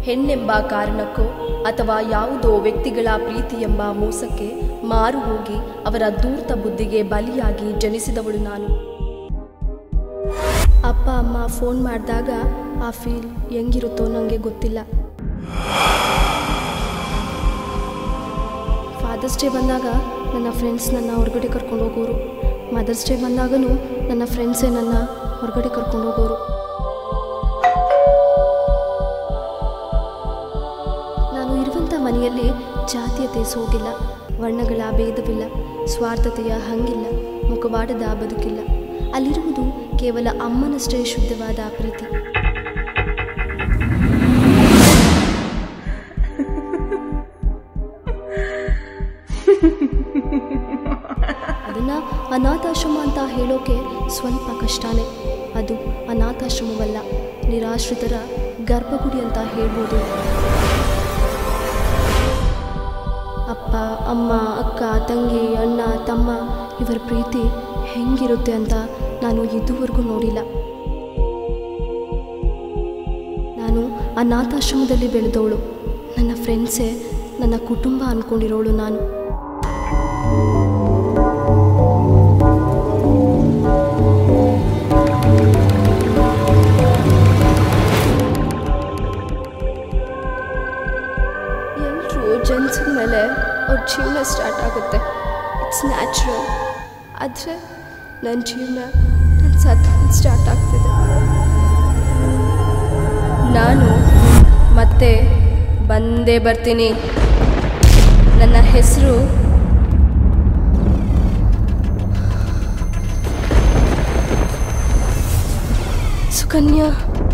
ಹೆಣ್ಣೆಂಬ ಕಾರಣಕ್ಕೋ ಅಥವಾ ಯಾವುದೋ ವ್ಯಕ್ತಿಗಳ ಪ್ರೀತಿ ಎಂಬ ಮೋಸಕ್ಕೆ ಮಾರು ಹೋಗಿ ಅವರ ಧೂರ್ತ ಬುದ್ಧಿಗೆ ಬಲಿಯಾಗಿ ಜನಿಸಿದವಳು ನಾನು ಅಪ್ಪ ಅಮ್ಮ ಫೋನ್ ಮಾಡಿದಾಗ ಆ ಫೀಲ್ ಹೆಂಗಿರುತ್ತೋ ನನಗೆ ಗೊತ್ತಿಲ್ಲ ಫಾದರ್ಸ್ ಡೇ ಬಂದಾಗ ನನ್ನ ಫ್ರೆಂಡ್ಸ್ ನನ್ನ ಹೊರಗಡೆ ಕರ್ಕೊಂಡು ಹೋಗೋರು ಮದರ್ಸ್ ಡೇ ಬಂದಾಗನೂ ನನ್ನ ಫ್ರೆಂಡ್ಸೇ ನನ್ನ ಹೊರಗಡೆ ಕರ್ಕೊಂಡು ಹೋಗೋರು ನಾನು ಇರುವಂಥ ಮನೆಯಲ್ಲಿ ಜಾತೀಯತೆ ಸೋಗಿಲ್ಲ ವರ್ಣಗಳ ಭೇದವಿಲ್ಲ ಸ್ವಾರ್ಥತೆಯ ಹಂಗಿಲ್ಲ ಮುಖವಾಡದ ಬದುಕಿಲ್ಲ ಅಲ್ಲಿರುವುದು ಕೇವಲ ಅಮ್ಮನಷ್ಟೇ ಶುದ್ಧವಾದ ಪ್ರೀತಿ ಅದನ್ನು ಅನಾಥಾಶ್ರಮ ಅಂತ ಹೇಳೋಕೆ ಸ್ವಲ್ಪ ಕಷ್ಟನೇ ಅದು ಅನಾಥಾಶ್ರಮವಲ್ಲ ನಿರಾಶ್ರಿತರ ಗರ್ಭಗುಡಿ ಅಂತ ಹೇಳ್ಬೋದು ಅಪ್ಪ ಅಮ್ಮ ಅಕ್ಕ ತಂಗಿ ಅಣ್ಣ ತಮ್ಮ ಇವರ ಪ್ರೀತಿ ಹೆಂಗಿರುತ್ತೆ ಅಂತ ನಾನು ಇದುವರೆಗೂ ನೋಡಿಲ್ಲ ನಾನು ಅನಾಥಾಶ್ರಮದಲ್ಲಿ ಬೆಳೆದವಳು ನನ್ನ ಫ್ರೆಂಡ್ಸೇ ನನ್ನ ಕುಟುಂಬ ಅಂದ್ಕೊಂಡಿರೋಳು ನಾನು ಎಲ್ಲರೂ ಜನಿಸಿದ ಮೇಲೆ ಅವ್ರ ಜೀವನ ಸ್ಟಾರ್ಟ್ ಆಗುತ್ತೆ ಇಟ್ಸ್ ನ್ಯಾಚುರಲ್ ಆದರೆ ನನ್ನ ಜೀವನ ನನ್ನ ಸತ್ ಸ್ಟಾರ್ಟ್ ಆಗ್ತಿದೆ ನಾನು ಮತ್ತೆ ಬಂದೇ ಬರ್ತೀನಿ ನನ್ನ ಹೆಸರು ಸುಕನ್ಯಾ